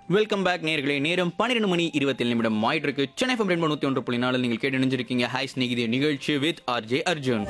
welcome back நேர்களே நேரம் பன்னிரெண்டு மணி இருபத்தேழு நிமிடம் ஆயிட்டு இருக்கு சென்னை ஃபம் ரெண்டு நூத்தி ஒன்று புள்ளி நாலு நீங்கள் கேட்டு நினைஞ்சிருக்கீங்க ஹாய் ஸ்நேகிதி நிகழ்ச்சி வித் ஆர்ஜே அர்ஜுன்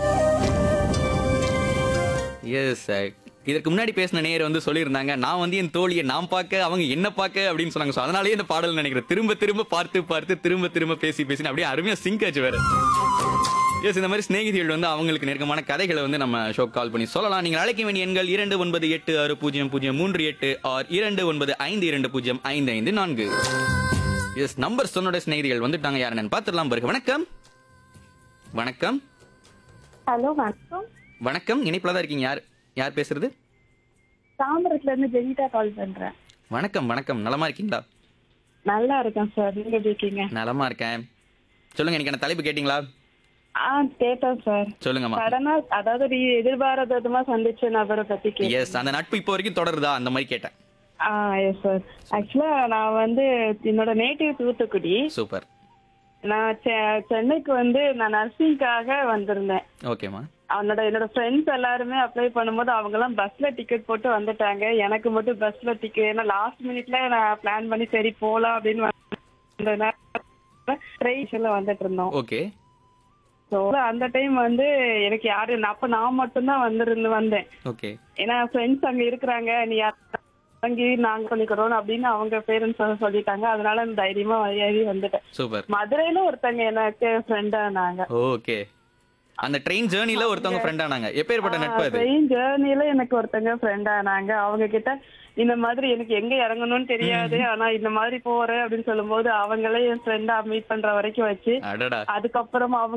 எஸ் இதற்கு முன்னாடி பேசின நேயர் வந்து சொல்லியிருந்தாங்க நான் வந்து என் தோழியை நான் பார்க்க அவங்க என்ன பார்க்க அப்படின்னு சொன்னாங்க ஸோ அதனாலேயே இந்த பாடல் நினைக்கிறேன் திரும்ப திரும்ப பார்த்து பார்த்து திரும்ப திரும்ப பேசி பேசி அப்படியே அருமையா சிங்க் ஆச்சு வேற எஸ் இந்த மாதிரி சிநேகிதிகள் வந்து அவங்களுக்கு நெருக்கமான கதைகளை வந்து நம்ம ஷோ கால் பண்ணி சொல்லலாம் நீங்கள் அழைக்க வேண்டிய எண்கள் இரண்டு ஒன்பது எட்டு ஆறு பூஜ்ஜியம் பூஜ்ஜியம் மூன்று எட்டு ஆர் இரண்டு ஒன்பது ஐந்து இரண்டு பூஜ்ஜியம் ஐந்து ஐந்து நான்கு எஸ் நம்பர் சொன்னோட சிநேகிதிகள் வந்துட்டாங்க யார் என்னன்னு பார்த்துடலாம் பாருங்க வணக்கம் வணக்கம் ஹலோ வணக்கம் வணக்கம் இணைப்பில் தான் இருக்கீங்க யார் யார் பேசுறது தாம்பரத்துல இருந்து ஜெனிதா கால் பண்றேன் வணக்கம் வணக்கம் நலமா இருக்கீங்களா நல்லா இருக்கேன் சார் நீங்க எப்படி இருக்கீங்க நலமா இருக்கேன் சொல்லுங்க எனக்கு என்ன தலைப்பு கேட்டிங்களா ஆ கேட்டேன் சார் சொல்லுங்கம்மா சடனா அதாவது நீ எதிர்பாராத விதமா சந்திச்ச நபரை பத்தி கேட்டேன் எஸ் அந்த நட்பு இப்போ வரைக்கும் தொடருதா அந்த மாதிரி கேட்டேன் ஆ எஸ் சார் ஆக்சுவலா நான் வந்து என்னோட நேட்டிவ் தூத்துக்குடி சூப்பர் நான் செ- சென்னைக்கு வந்து நான் நர்சிங்காக வந்திருந்தேன் ஓகேம்மா அவனோட என்னோட ஃப்ரெண்ட்ஸ் எல்லாருமே அப்ளை பண்ணும்போது அவங்க எல்லாம் பஸ்ல டிக்கெட் போட்டு வந்துட்டாங்க எனக்கு மட்டும் பஸ்ல டிக்கெட் ஏன்னா லாஸ்ட் மினிட்ல நான் பிளான் பண்ணி சரி போலாம் அப்படின்னு ட்ரெயின்ல வந்துட்டு இருந்தோம் ஓகே ஸோ அந்த டைம் வந்து எனக்கு யாரு அப்ப நான் மட்டும்தான் வந்திருந்து வந்தேன் ஓகே ஏன்னா ஃப்ரெண்ட்ஸ் அங்க இருக்கிறாங்க நீ அங்கே நாங்க பண்ணிக்கிறோம் அப்படின்னு அவங்க பேரண்ட்ஸ் சொல்லிட்டாங்க அதனால நான் தைரியமா ஏறி வந்துட்டேன் சூப்பர் மதுரையில ஒருத்தங்க எனக்கு ஃப்ரெண்டா நாங்க ஓகே அந்த ட்ரெயின் ஜேர்னில ஒருத்தவங்க ஃப்ரெண்ட் ஆனாங்க எப்பேற்பட்ட நட்பு அது ட்ரெயின் ஜேர்னில எனக்கு ஒருத்தங்க ஃப்ரெண்ட் ஆனாங்க அவங்க கிட்ட இந்த மாதிரி எனக்கு எங்க இறங்கணும்னு தெரியாது ஆனா இந்த மாதிரி போறேன் அப்படின்னு சொல்லும்போது அவங்களே என் ஃப்ரெண்டா மீட் பண்ற வரைக்கும் வச்சு அடடா அதுக்கப்புறமா அவங்க